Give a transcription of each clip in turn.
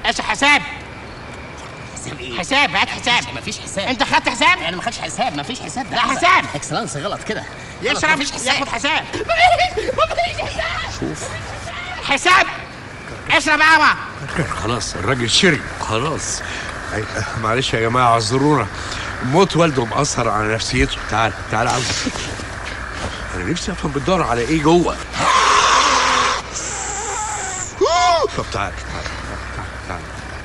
ايش حساب حساب ايه؟ حساب هات حساب مفيش حساب انت خدت حساب انا ما خدش حساب مفيش حساب ده لا حساب. اكسلانس غلط كده غلط، يشرب مفيش حساب ياخد حساب شوف حساب اشرب قهوه خلاص الراجل شرب خلاص أي- معلش يا جماعه اعذرونا موت والده مأثر على نفسيته تعال تعال عاوز انا نفسي افهم بتدور على ايه جوه طب تعال تعال تعال, تعال.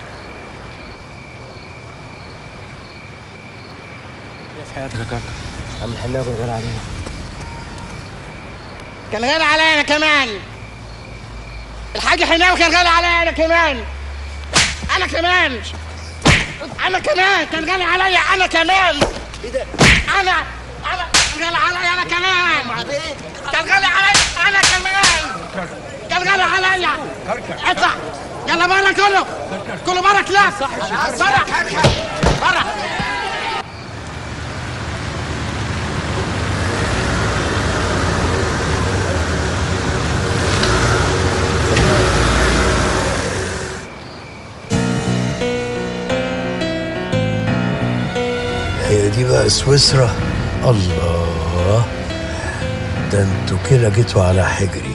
عم الحناوي غير علينا كان غالي عليا انا كمان الحاج حناوي كان غالي عليا انا كمان انا كمان انا كمان كان غالي عليا انا كمان ايه ده انا انا غالي عليا انا كمان كان غالي عليا انا كمان كان غالي عليا اطلع يلا بره كله كله بره كلاس بره بره هي دي بقى سويسرا الله ده انتوا كده جيتوا على حجري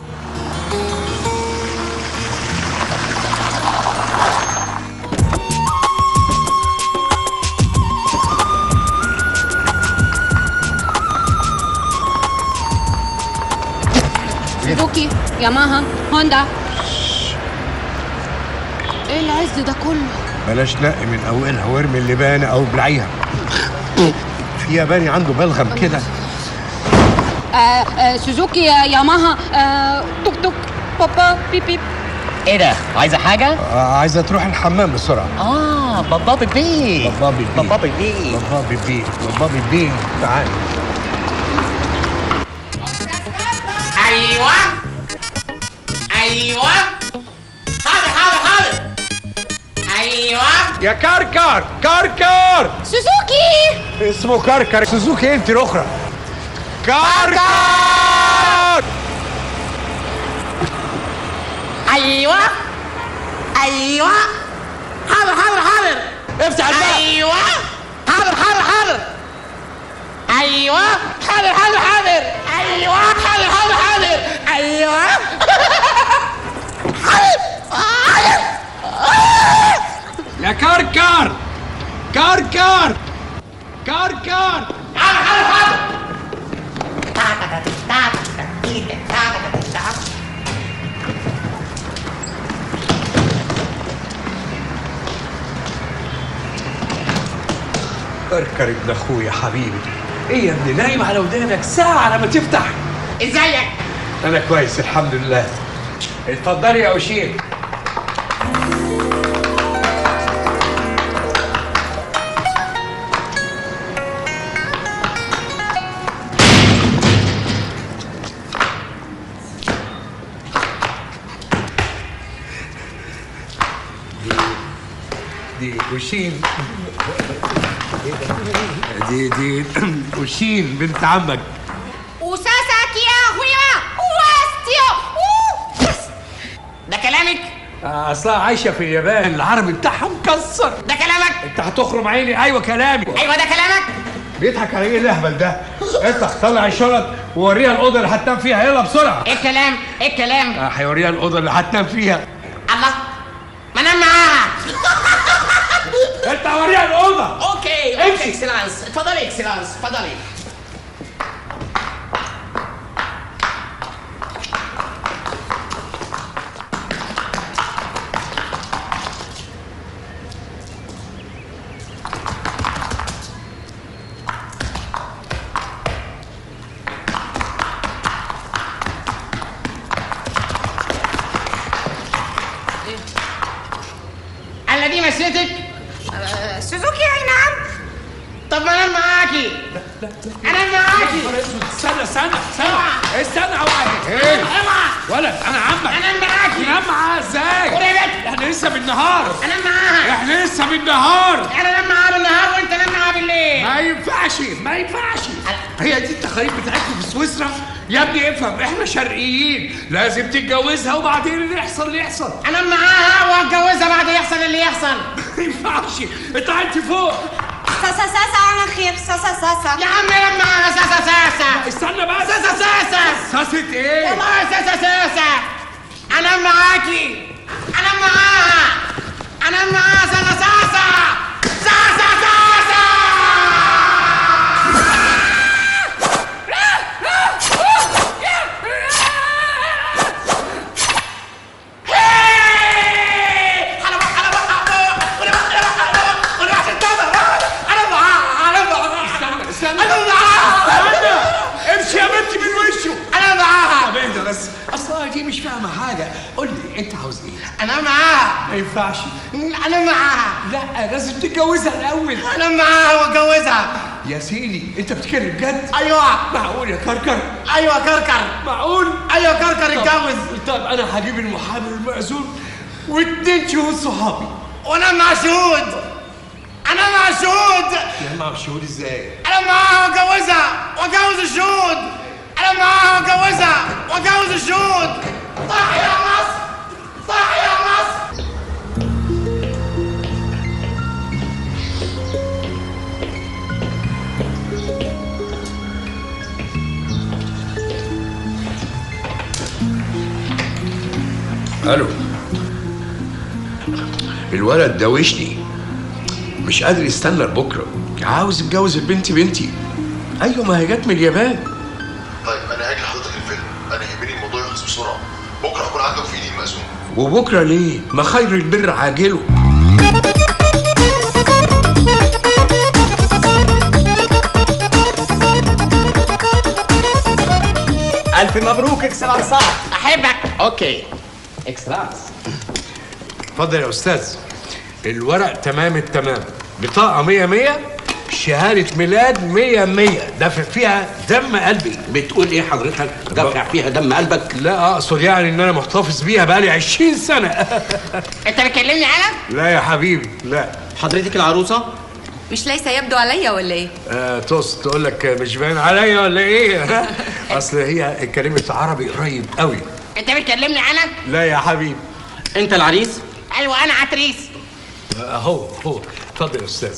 سوزوكي ياماها هوندا ايه العز ده كله بلاش نقي من اولها وارمي اللبانه او بلعيها في ياباني عنده بلغم كده آه آه سوزوكي ياماها آه توك توك بابا بيب بيب ايه ده عايزه حاجه آه، عايزه تروح الحمام بسرعه اه بابا بيبي بابا بيبي بابا بيبي بابا بيبي بابا بيبي تعال ايوه ايوه حاضر حاضر حاضر ايوه يا كركر كركر سوزوكي اسمه كركر سوزوكي انت الاخرى كركر ايوه ايوه حاضر حاضر حاضر افتح الباب ايوه حاضر حاضر حاضر ايوه حاضر حاضر حاضر ايوه حاضر حاضر حاضر ايوه حاضر يا كركر كركر كركر حاضر حاضر حاضر كركر ابن اخويا حبيبي ايه يا ابني نايم على ودانك ساعة على ما تفتح ازيك انا كويس الحمد لله اتفضلي يا وشير دي وشين دي دي وشين بنت عمك وساساكي يا هويا واستيو ده كلامك آه، اصلها عايشه في اليابان العربي بتاعها مكسر ده كلامك انت هتخرم عيني ايوه كلامي ايوه ده كلامك بيضحك على ايه الاهبل ده افتح طلع الشنط ووريها الاوضه اللي هتنام فيها يلا بسرعه ايه الكلام ايه الكلام آه، هيوريها الاوضه اللي هتنام فيها الله ما انام معاها انت هوريها الاوضه اوكي اوكي اكسلانس اتفضلي اكسلانس اتفضلي انا دي مسيتك سوزوكي اي نعم طب ما انام معاكي انام معاكي استنى استنى استنى استنى اوعى ايه اوعى ولد انا عمك انام معاكي تنام معاها ازاي قريبك احنا لسه بالنهار انام معاها احنا لسه بالنهار انا انام معاها بالنهار وانت نام معاها بالليل ما ينفعش ما ينفعش هي دي التقاليد بتاعتكم في سويسرا يا ابني افهم احنا شرقيين لازم تتجوزها وبعدين اللي يحصل اللي يحصل انام معاها واتجوزها بعد يحصل يحصل ما ينفعش انت انت فوق ساسا ساسا على خير ساسا ساسا يا عم لما ساسا ساسا استنى بس ساسا ساسا ساسة ايه؟ والله ساسا ساسا انا معاكي انا معاها انا معاها ساسا ساسا ساسا ساسا انا بقى انا بقى انا بقى انا بقى انا بقى انا معاها انا معاها استنى انا معاها امشي يا بنتي من وشه انا معاها طب اهدى بس اصلا دي مش فاهمه حاجه قول لي انت عاوز ايه؟ انا معاها ما ينفعش انا معاها لا لازم تتجوزها الاول انا معاها واتجوزها يا سيدي انت بتتكلم جد؟ ايوه معقول يا كركر ايوه كركر معقول؟ ايوه كركر اتجوز طب انا هجيب المحامي المأذون واتنين شهود صحابي وانا مع شهود انا مع شهود يا مع شهود ازاي؟ انا معاها واتجوزها واتجوز الشهود انا معاها واتجوزها واتجوز الشهود صح يا مصر صح يا مصر الو الولد دوشني مش قادر يستنى لبكره عاوز يتجوز البنت بنتي ايوه ما هي جت من اليابان طيب انا هاجي لحضرتك الفيلم انا يهمني الموضوع يخلص بسرعه بكره اكون عندك في ايدي المأذون وبكره ليه ما خير البر عاجله ألف مبروك إكسلانسات احبك أوكي إكسلانس اتفضل يا استاذ الورق تمام التمام بطاقه مية مية شهادة ميلاد مية مية دافع فيها دم قلبي بتقول ايه حضرتك دافع فيها دم قلبك لا اقصد يعني ان انا محتفظ بيها بقالي عشرين سنة انت بتكلمني انا لا يا حبيبي لا حضرتك العروسة مش ليس يبدو عليا ولا ايه آه توست تقول لك مش باين عليا ولا ايه اصل هي اتكلمت عربي قريب قوي انت بتكلمني انا لا يا حبيبي أنت العريس ايوه انا عتريس اهو هو اتفضل يا استاذ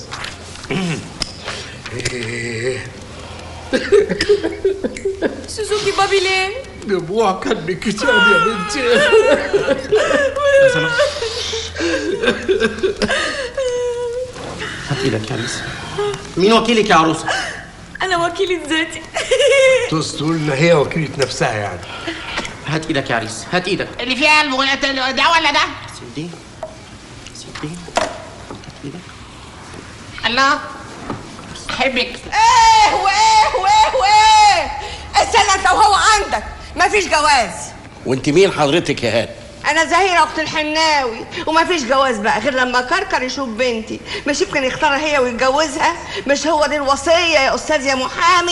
إيه، سوزوكي بابي ليه دموع كان بكتاب يا بنتي هات إيدك يا عريس مين وكيلك يا عروسة؟ انا وكيلة ذاتي توست تقول ان هي وكيلة نفسها يعني هات إيدك يا عريس هات إيدك اللي فيها قلب ده ولا ده سيدي سيدي الله احبك ايه وايه وايه وايه استنى انت وهو عندك مفيش جواز وانت مين حضرتك يا هاد انا زهيره اخت الحناوي ومفيش جواز بقى غير لما كركر يشوف بنتي مش يمكن يختارها هي ويتجوزها مش هو دي الوصيه يا استاذ يا محامي